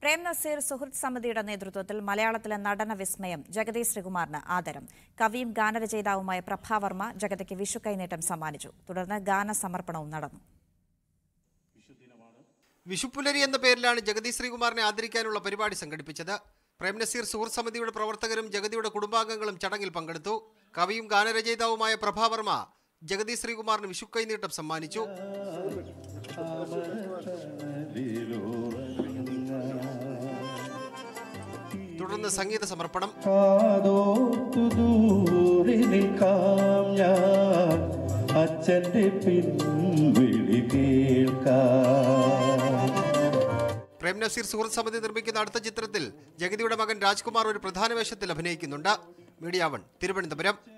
പ്രേം നസീർ സുഹൃത്ത് സമിതിയുടെ നേതൃത്വത്തിൽ മലയാളത്തിലെ നടന വിസ്മയം ജഗതി ശ്രീകുമാറിന് ആദരം കവിയും ഗാനരചയിതാവുമായ പ്രഭാവർമ്മ ജഗതിക്ക് വിഷു കൈനീട്ടം സമ്മാനിച്ചു തുടർന്ന് ഗാന സമർപ്പണവും നടന്നു വിഷുപ്പുലരി എന്ന പേരിലാണ് ജഗതി ശ്രീകുമാറിനെ ആദരിക്കാനുള്ള പരിപാടി സംഘടിപ്പിച്ചത് പ്രേം നസീർ സുഹൃത്ത് സമിതിയുടെ പ്രവർത്തകരും ജഗതിയുടെ കുടുംബാംഗങ്ങളും ചടങ്ങിൽ പങ്കെടുത്തു കവിയും ഗാനരചയിതാവുമായ പ്രഭാവർമ്മ ജഗതി ശ്രീകുമാറിന് വിഷു കൈനീട്ടം സമ്മാനിച്ചു തുടർന്ന് സംഗീത സമർപ്പണം കാതോർത്തു ദൂരെ നിൽക്കാം ഞാൻ അച്ഛന്റെ പിൻവിളി കേൾക്കാം പ്രേം നസീർ സുഹൃത്ത് സമിതി നിർമ്മിക്കുന്ന അടുത്ത ചിത്രത്തിൽ ജഗതിയുടെ മകൻ രാജ്കുമാർ ഒരു പ്രധാന വേഷത്തിൽ അഭിനയിക്കുന്നുണ്ട് മീഡിയ വൺ തിരുവനന്തപുരം